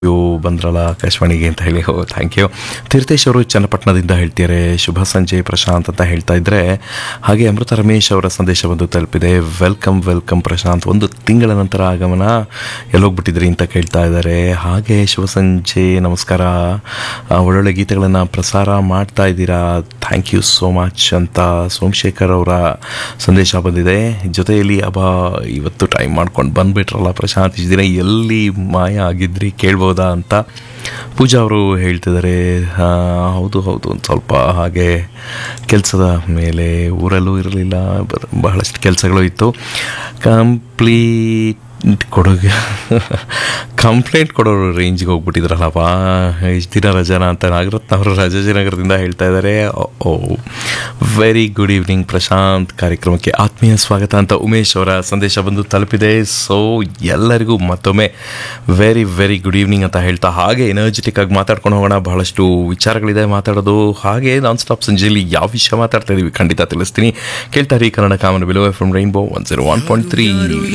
you ಬಂದ್ರಲ್ಲ ಆಕಾಶವಾಣಿಗೆ ಅಂತ ಹೇಳಿ ಹೋ ಥ್ಯಾಂಕ್ ಯು ತೀರ್ಥೇಶ್ ಅವರು ಚನ್ನಪಟ್ಟಣದಿಂದ ಹೇಳ್ತಿದ್ದಾರೆ ಶುಭ ಸಂಜೆ ಪ್ರಶಾಂತ್ ಅಂತ ಹೇಳ್ತಾ ಇದ್ರೆ ಹಾಗೆ ಅಮೃತ ರಮೇಶ್ ಅವರ ಸಂದೇಶ ಬಂದು ತಲುಪಿದೆ ವೆಲ್ಕಮ್ ವೆಲ್ಕಮ್ ಪ್ರಶಾಂತ್ ಒಂದು ತಿಂಗಳ ನಂತರ ಆಗಮನ ಎಲ್ಲೋಗ್ಬಿಟ್ಟಿದ್ರಿ ಅಂತ ಕೇಳ್ತಾ ಇದ್ದಾರೆ ಹಾಗೆ ಶುಭ ಸಂಜೆ ನಮಸ್ಕಾರ ಆ, ಒಳ್ಳೊಳ್ಳೆ ಗೀತೆಗಳನ್ನು ಪ್ರಸಾರ ಮಾಡ್ತಾ ಇದ್ದೀರಾ ಥ್ಯಾಂಕ್ ಯು ಸೋ ಮಚ್ ಅಂತ ಸೋಮಶೇಖರ್ ಅವರ ಸಂದೇಶ ಬಂದಿದೆ ಜೊತೆಯಲ್ಲಿ ಅಬ್ಬ ಇವತ್ತು ಟೈಮ್ ಮಾಡ್ಕೊಂಡು ಬಂದ್ಬಿಟ್ರಲ್ಲ ಪ್ರಶಾಂತ್ ಇಷ್ಟು ದಿನ ಎಲ್ಲಿ ಮಾಯ ಆಗಿದ್ರಿ ಕೇಳ್ಬೋದಾ ಅಂತ ಪೂಜಾ ಅವರು ಹೇಳ್ತಿದ್ದಾರೆ ಆ, ಹೌದು ಹೌದು ಒಂದು ಸ್ವಲ್ಪ ಹಾಗೆ ಕೆಲಸದ ಮೇಲೆ ಊರಲ್ಲೂ ಇರಲಿಲ್ಲ ಬಹಳಷ್ಟು ಕೆಲಸಗಳು ಇತ್ತು ಕಂಪ್ಲೀಟ್ ಕೊಡೋಗೆ ಕಂಪ್ಲೇಂಟ್ ಕೊಡೋರು ರೇಂಜ್ಗೆ ಹೋಗ್ಬಿಟ್ಟಿದ್ರಲ್ಲಪ್ಪ ಇಷ್ಟು ದಿನ ರಜಾನ ಅಂತ ನಾಗರತ್ನ ಅವರು ರಾಜಾಜಿನಗರದಿಂದ ಹೇಳ್ತಾ ಇದ್ದಾರೆ oh very good evening Prashanth ಕಾರ್ಯಕ್ರಮಕ್ಕೆ ಆತ್ಮೀಯ ಸ್ವಾಗತ ಅಂತ ಉಮೇಶ್ ಅವರ ಸಂದೇಶ ಬಂದು ತಲುಪಿದೆ ಸೊ ಎಲ್ಲರಿಗೂ ಮತ್ತೊಮ್ಮೆ ವೆರಿ ವೆರಿ ಗುಡ್ ಈವ್ನಿಂಗ್ ಅಂತ ಹೇಳ್ತಾ ಹಾಗೆ ಎನರ್ಜೆಟಿಕ್ ಆಗಿ ಮಾತಾಡ್ಕೊಂಡು ಹೋಗೋಣ ಬಹಳಷ್ಟು ವಿಚಾರಗಳಿದೆ ಮಾತಾಡೋದು ಹಾಗೆ ನಾನ್ ಸ್ಟಾಪ್ ಸಂಜೆಯಲ್ಲಿ ಯಾವ ವಿಷಯ ಮಾತಾಡ್ತಾ ಇದೀವಿ ಖಂಡಿತ ತಿಳಿಸ್ತೀನಿ ಕೇಳ್ತಾ ರೀ ಕನ್ನಡ ಕಾಮನ ಬಿಲೋ F Rainbow one zero one point three